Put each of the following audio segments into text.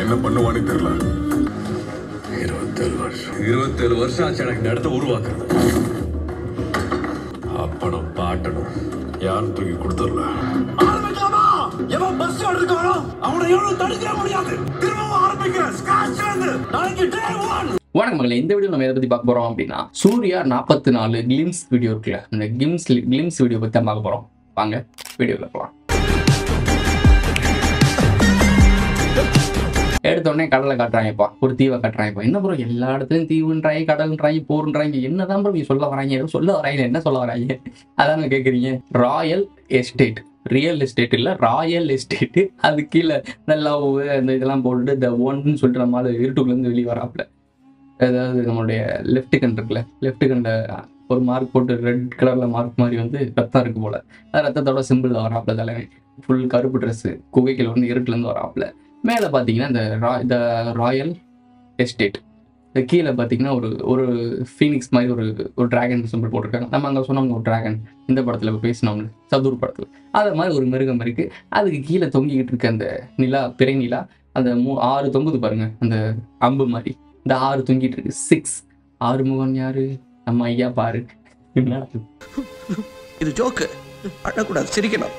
என்ன பண்ணுவானே தெரியல இருபத்தேழு வருஷம் இருபத்தேழு வருஷம் ஆச்சு எனக்கு இந்த இடத்த உருவாக்குறது அப்பனும் பாட்டனும் யாரும் தூக்கி கொடுத்துடல ஆரம்பிக்கலாமா எவன் பஸ் எடுக்கானோ அவனை எவ்வளவு தடுக்க முடியாது திரும்பவும் ஆரம்பிக்கிறேன் ஸ்காட்ச் வந்து நாளைக்கு டே ஒன் வணக்கம் மகளே இந்த வீடியோ நம்ம எதை பத்தி பார்க்க போறோம் அப்படின்னா சூர்யா நாற்பத்தி நாலு கிளிம்ஸ் வீடியோ இருக்குல்ல அந்த கிம்ஸ் கிளிம்ஸ் வீடியோ பத்தி தான் பார்க்க போறோம் வாங்க வீடியோவில் போகலாம் எடுத்த உடனே கடலை காட்டுறாங்கப்பா ஒரு தீவை காட்டுறாங்கப்பா என்ன ப்ரோ எல்லா இடத்துலையும் தீவுன்றாங்க கடல்ன்றாங்க போருன்றாங்க என்னதான் ப்ரோ நீங்க சொல்ல வராங்க ஏதோ சொல்ல வராங்க என்ன சொல்ல வராங்க அதான் கேட்குறீங்க ராயல் எஸ்டேட் ரியல் எஸ்டேட் இல்லை ராயல் எஸ்டேட்டு அது கீழே இந்த லவ் அந்த இதெல்லாம் போட்டுட்டு த ஒன்னு சொல்லிட்டு நம்மளால இருட்டுக்குள்ளேருந்து வெளியே வராப்புல அதாவது நம்மளுடைய லெஃப்ட் கண் இருக்குல்ல லெஃப்ட் கண்ட ஒரு மார்க் போட்டு ரெட் கலர்ல மார்க் மாதிரி வந்து ரத்தம் இருக்கு போல அது ரத்தத்தோட சிம்பிள் வராப்புல தலைவன் ஃபுல் கருப்பு ட்ரெஸ்ஸு குகைக்கில் வந்து இருட்டுலேருந்து வராப்புல மேலே பார்த்தீங்கன்னா இந்த ரா இந்த ராயல் எஸ்டேட் இந்த கீழே பார்த்தீங்கன்னா ஒரு ஒரு ஃபீனிக்ஸ் மாதிரி ஒரு ஒரு டிராகன் சிம்பிள் போட்டிருக்காங்க நம்ம அங்கே சொன்னோம் ஒரு டிராகன் இந்த படத்தில் இப்போ பேசினோம்ல சதுர் படத்தில் அது மாதிரி ஒரு மிருகம் இருக்குது அதுக்கு கீழே தொங்கிக்கிட்டு இருக்க அந்த நிலா பிறை நிலா அந்த மூ ஆறு தொங்குது பாருங்க அந்த அம்பு மாதிரி இந்த ஆறு தொங்கிட்டு இருக்கு சிக்ஸ் ஆறு முகம் யாரு நம்ம ஐயா பாரு என்ன இது ஜோக்கு அழக்கூடாது சிரிக்கணும்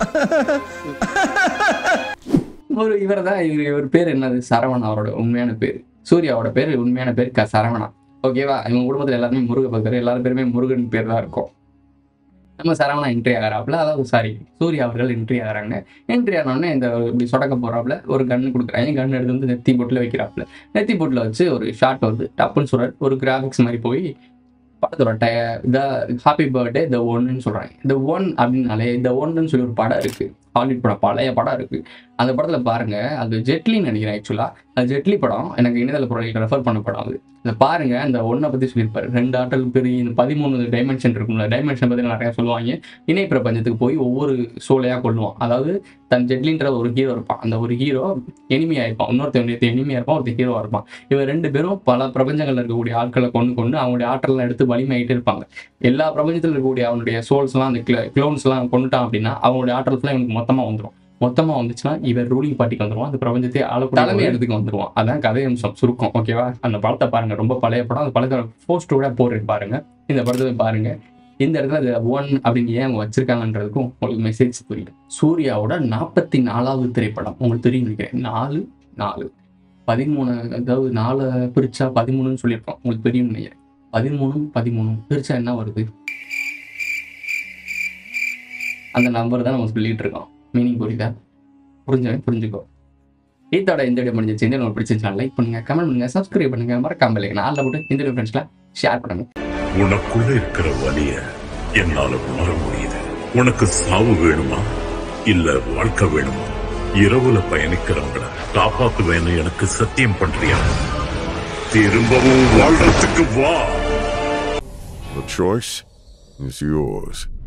ஒரு இவர் தான் இவர் இவர் பேர் என்னது சரவணா அவரோட உண்மையான பேர் சூர்யாவோட பேர் உண்மையான பேர் க சரவணா ஓகேவா இவங்க குடும்பத்தில் எல்லாருமே முருக பக்தர் எல்லாரும் பேருமே முருகன் பேர் தான் இருக்கும் நம்ம சரவணா என்ட்ரி ஆகிறாப்புல அதாவது சாரி சூர்யா அவர்கள் என்ட்ரி ஆகிறாங்க என்ட்ரி ஆனோடனே இந்த இப்படி சொடக்க போறாப்புல ஒரு கன் கொடுக்குறாங்க கன் எடுத்து வந்து நெத்தி போட்டில் வைக்கிறாப்புல நெத்தி போட்டில் வச்சு ஒரு ஷார்ட் வந்து டப்புன்னு சொல்ற ஒரு கிராஃபிக்ஸ் மாதிரி போய் படத்தோட டய த ஹாப்பி பர்த்டே த ஒன்னு சொல்றாங்க இந்த ஒன் அப்படின்னாலே இந்த ஒன்னு சொல்லி ஒரு படம் இருக்கு ஹாலிவுட் படம் பழைய படம் இருக்கு அந்த படத்துல பாருங்க அது ஜெட்லின்னு நினைக்கிறேன் ஆக்சுவலா அது ஜெட்லி படம் எனக்கு இணையதள பொருள் ரெஃபர் பண்ண படம் அது இந்த பாருங்க அந்த ஒன்றை பத்தி சொல்லியிருப்பாரு ரெண்டு ஆற்றல் பெரிய இந்த பதிமூணு டைமென்ஷன் இருக்கும்ல டைமென்ஷன் பத்தி நிறைய சொல்லுவாங்க இணை பிரபஞ்சத்துக்கு போய் ஒவ்வொரு சோலையா கொள்ளுவான் அதாவது தன் ஜெட்லின்ற ஒரு ஹீரோ இருப்பான் அந்த ஒரு ஹீரோ எனிமையா இருப்பான் இன்னொருத்தன் எனிமையா இருப்பான் ஒருத்தர் ஹீரோவா இருப்பான் இவன் ரெண்டு பேரும் பல பிரபஞ்சங்கள்ல இருக்கக்கூடிய ஆட்களை கொண்டு கொண்டு அவங்களுடைய ஆற்றலாம் எடுத்து வலிமையாயிட்டு இருப்பாங்க எல்லா பிரபஞ்சத்தில் இருக்கக்கூடிய அவனுடைய சோல்ஸ்லாம் அந்த கிளோன்ஸ்லாம் கொண்டுட்டான் அப்படின்னா அவங்களுடைய ஆற்றல்ஸ்லாம் இவனுக்கு மொத்தமா வந்துடும் மொத்தமா வந்துச்சுன்னா இவர் ரூலிங் பார்ட்டிக்கு வந்துருவான் அந்த பிரபஞ்சத்தை ஆளக்கூடிய தலைமை இடத்துக்கு வந்துருவான் அதான் கதை அம்சம் சுருக்கம் ஓகேவா அந்த படத்தை பாருங்க ரொம்ப பழைய படம் அந்த படத்தை போஸ்டரோட போடுறேன் பாருங்க இந்த படத்தை பாருங்க இந்த இடத்துல அது ஒன் அப்படின்னு ஏன் அவங்க வச்சிருக்காங்கன்றதுக்கும் உங்களுக்கு மெசேஜ் புரியுது சூர்யாவோட நாற்பத்தி நாலாவது திரைப்படம் உங்களுக்கு தெரியும் நினைக்கிறேன் நாலு நாலு பதிமூணு அதாவது நாலு பிரிச்சா பதிமூணுன்னு சொல்லியிருக்கோம் உங்களுக்கு தெரியும் நினைக்கிறேன் பதிமூணு பதிமூணு பிரிச்சா என்ன வருது அந்த நம்பர் தான் நம்ம சொல்லிட்டு இருக்கோம் மீனிங் புரியுதா புரிஞ்சவன் புரிஞ்சுக்கோ இதோட இந்த வீடியோ முடிஞ்சிச்சு இந்த உங்களுக்கு பிடிச்சிருந்தா லைக் பண்ணுங்க கமெண்ட் பண்ணுங்க சப்ஸ்கிரைப் பண்ணுங்க மறக்காம இல்லைங்க நாளில் போட்டு இந்த வீடியோ ஃப்ரெண்ட்ஸ்லாம் ஷேர் பண்ணுங்க உனக்குள்ள இருக்கிற வலிய என்னால உணர முடியுது உனக்கு சாவு வேணுமா இல்ல வாழ்க்கை வேணுமா இரவுல பயணிக்கிறவங்கள காப்பாத்துவேன்னு எனக்கு சத்தியம் பண்றியா திரும்பவும் வாழ்றதுக்கு வா The choice is yours.